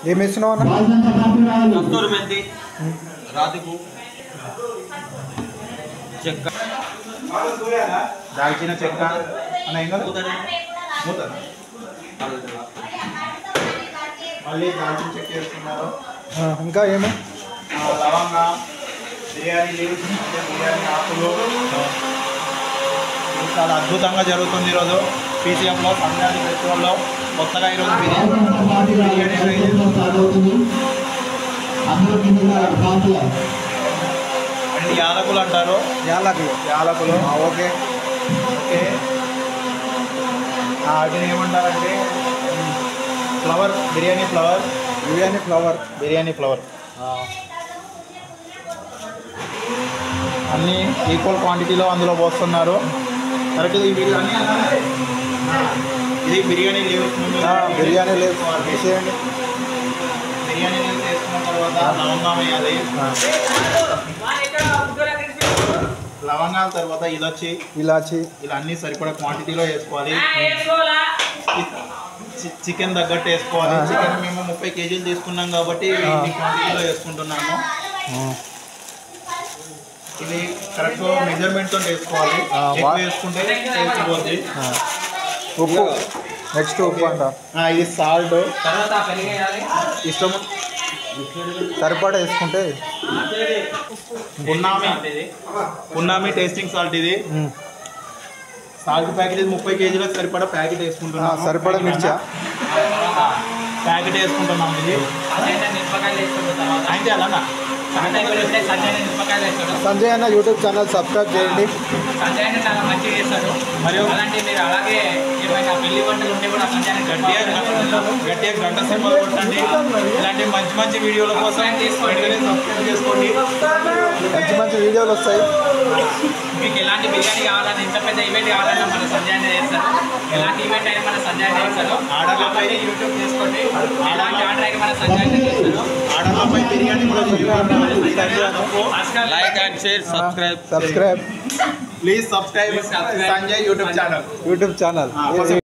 ఏం వేస్తున్నావు అన్న కస్తూరి మెంతి రాతికు చెక్క దాల్చిన చెక్క అన్న ఇంకా మూత మళ్ళీ దాల్చిన చెక్క వేస్తున్నారు ఆ, ఇంకా ఏమి ఆ, లవంగ బిర్యానీ లీవ్స్ అంటే బిర్యానీ ఆకులు ఇది చాలా అద్భుతంగా జరుగుతుంది ఈరోజు పీసీఎంలో సంక్రాంతి ఫెస్టివల్లో కొత్తగా ఈరోజు బిర్యానీ బిర్యానీ అండ్ యాలకులు అంటారు యాలకులు యాలకులు ఆ, ఓకే ఓకే ఆ, వాటిని ఏమంటారంటే flower biryani flower biryani flower biryani flower అన్నీ ఈక్వల్ క్వాంటిటీలో అందులో పోస్తున్నారు కరెక్ట్ ఇది బిర్యానీ అన్నీ అలానే. ఇది బిర్యానీ లీవ్స్ ముందు ఆ, బిర్యానీ లేదు వేసేయండి బిర్యానీ లీవ్స్ వేసుకున్న తర్వాత లవంగం వేయాలి ఆ, లవంగాల తర్వాత ఇలాచి ఇలాచి ఇలా అన్ని సరిపడా క్వాంటిటీలో వేసుకోవాలి చి- చికెన్ తగ్గట్టు వేసుకోవాలి ఆ. చికెన్ మేము ముప్పై కేజీలు తీసుకున్నాం కాబట్టి ఆ. ఈ క్వాంటిటీలో వేసుకుంటున్నాము ఆ, ఇది కరెక్ట్ మెజర్మెంట్ తోటి వేసుకోవాలి ఆ, ఎక్కువ వా- వేసుకుంటే టేస్ట్ పోద్ది ఆ. ఉప్పు నెక్స్ట్ ఉప్పు అంట ఆ, ఇది సాల్ట్ తర్వాత పెరిగేయాలి ఇష్టం సరిపడా వేసుకుంటే ఉన్నామి ఉన్నామి టేస్టింగ్ సాల్ట్ ఇది ఉమ్, సాల్ట్ ప్యాకెట్ ఇది ముప్పై కేజీలకు సరిపడా ప్యాకెట్ ఆ, వేసుకుంటున్నాము సరిపడా మిర్చా ప్యాకెట్ వేసుకుంటున్నాం ఇది సంజయ్ నిమ్మకాయలు వేసుకున్న తర్వాత అయితే అలానా సంజయ్ కూడా ఇప్పుడే సంజయ్ నిమ్మకాయలు వేస్తాడు సంజయ్ అన్న యూట్యూబ్ ఛానల్ సబ్స్క్రైబ్ చేయండి సంజయ్ అన్న చాలా మంచిగా చేస్తాడు మరియు- అలాంటి మీరు అలాగే ఏమైనా పెళ్లి వంటలు ఉంటే కూడా సంజయ్ అన్న గట్టిగా గట్టిగా గంట సింబల్ కొట్టండి ఇలాంటి మంచి మంచి వీడియోల కోసం వెంటనే సబ్స్క్రైబ్ చేసుకోండి మంచి మంచి వీడియోలు వస్తాయి మీకు ఎలాంటి బిర్యానీ కావాలన్నా ఎంత పెద్ద ఈవెంట్ కావాలన్నా మన సంజయ్ అన్న చేస్తారు ఎలాంటి ఈవెంట్ అయినా మన సంజయ్ అన్న చేస్తారు ఆర్డర్లపై యూట్యూబ్ చేసుకోండి ఎలాంటి ఆర్డర్ అయినా మన సంజయ్ అన్న చేస్తారు ఆడలపై బిర్యానీ కూడా చేయాలి like and share subscribe subscribe please subscribe Sanjay YouTube channel YouTube channel ఆ, కొంచెం